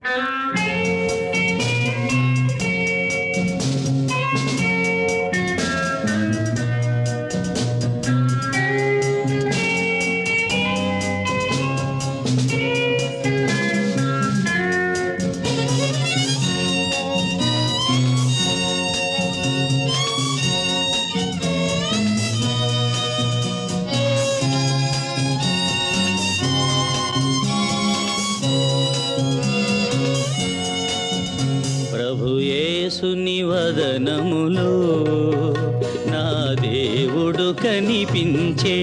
ప్రభు యేసుని వదనములో నా దేవుడు కనిపించే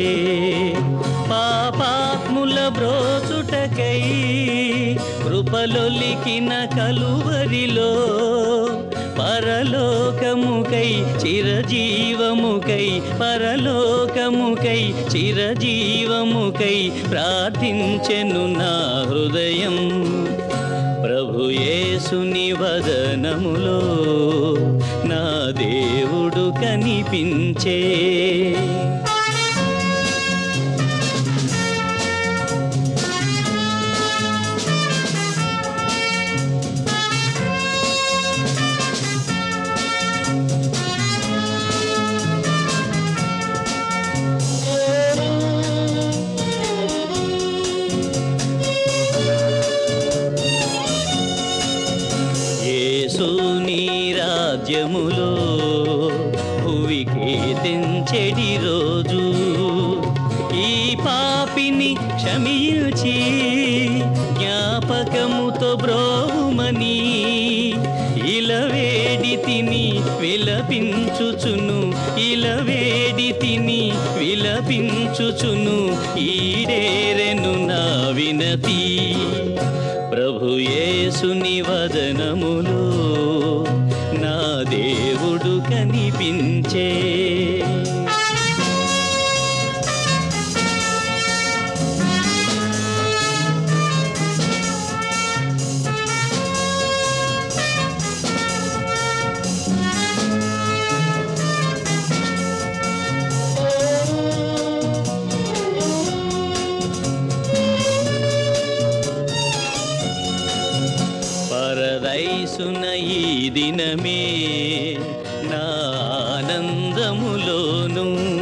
పాపాత్ముల బ్రోచుటకై కృపలొలికిన కలువరిలో పరలోకముకై చిరజీవముకై పరలోకముకై చిరజీవముకై ప్రార్థించెను నా హృదయం ప్రభు యేసుని వదనములో నా దేవుడు కనిపించే యేసుని రాజ్యములో భువికి తెంచెడి రోజు ఈ పాపిని క్షమించి జ్ఞాపకముతో బ్రోమని ఇలవేడి తిని విలపించుచును ఇలవేడి తిని విలపించుచును ఈడేరెను నా వినతి ప్రభు యేసుని వదనములో నా దేవుడు కనిపించే పరదైసున ఈ దినమే నా ఆనందములోను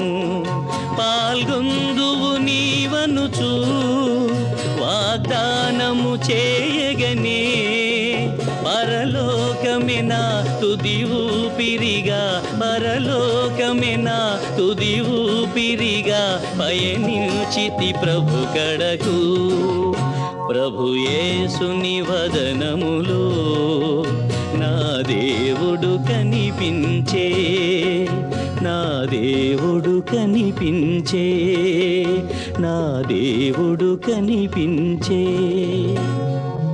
పాల్గొందువు నీవనుచు వాగ్దానము చేయగనే పరలోకమెనా తుది ఊపిరిగా పరలోకమెనా తుది ఊపిరిగా పయనించితి ప్రభు కడకు ప్రభు యేసుని వదనములో నా దేవుడు కనిపించే నా దేవుడు కనిపించే నా దేవుడు కనిపించే